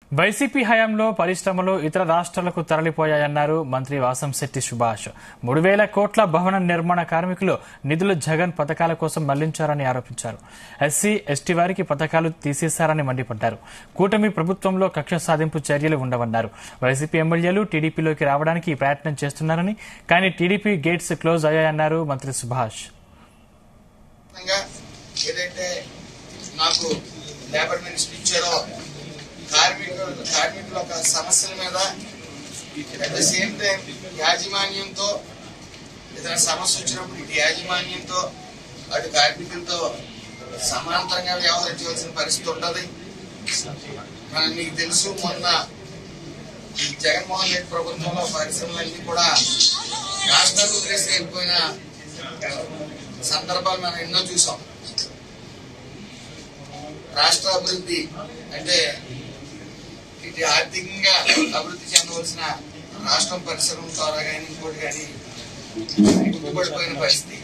YCP హయాంలో పరిశ్రమలు ఇతర రాష్ట్రాలకు తరలిపోయాయన్నారు మంత్రి వాసంశెట్టి సుభాష్ మూడు వేల కోట్ల భవన నిర్మాణ కార్మికులు నిధులు జగన్ పథకాల కోసం మళ్లించారని ఆరోపించారు ఎస్సీ ఎస్టీ వారికి పథకాలు తీసేశారని మండిపడ్డారు కూటమి ప్రభుత్వంలో కక్ష సాధింపు చర్యలు ఉండవన్నారు వైసీపీ ఎమ్మెల్యేలు టీడీపీలోకి రావడానికి ప్రయత్నం చేస్తున్నారని కానీ టీడీపీ గేట్స్ క్లోజ్ అయ్యాయన్నారు మంత్రి సుభాష్ విధంగా ఏదైతే నాకు లేబర్ మినిస్టర్ ఇచ్చారో కార్మికులు కార్మికుల యొక్క సమస్యల మీద అట్ ద సేమ్ టైం యాజమాన్యంతో ఏదైనా సమస్య వచ్చినప్పుడు ఇటు యాజమాన్యంతో అటు కార్మికులతో సమాంతరంగా వ్యవహరించవలసిన పరిస్థితి ఉంటది మనం మీకు తెలుసు మొన్న ఈ జగన్మోహన్ రెడ్డి ప్రభుత్వంలో పరిశ్రమలన్నీ కూడా రాష్ట్రాలు వదిలేసి వెళ్ళిపోయిన సందర్భాలు మనం ఎన్నో చూసాం రాష్ట్ర అభివృద్ధి అంటే ఇది ఆర్థికంగా అభివృద్ధి చెందవలసిన రాష్ట్రం పరిశ్రమ ద్వారా కానీ ఇంకోటి కానీ గుర్తుపడిపోయిన పరిస్థితి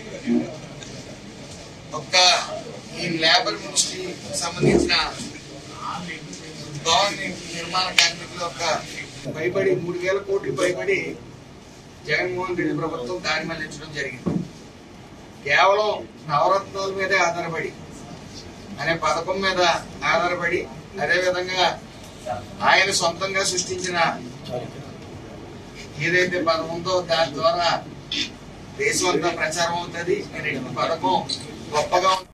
ఒక్క ఈ లేబర్ మినిస్ట్రీ సంబంధించిన భవన నిర్మాణ కార్మికుల యొక్క పైబడి మూడు వేల కోట్లు పైబడి జగన్మోహన్ రెడ్డి ప్రభుత్వం దారి మళ్లించడం జరిగింది కేవలం నవరత్నాల మీదే ఆధారపడి అనే పథకం మీద ఆధారపడి అదే విధంగా ఆయన సొంతంగా సృష్టించిన ఏదైతే పథకం ఉందో దాని ద్వారా దేశం అంతా ప్రచారం అవుతుంది పథకం గొప్పగా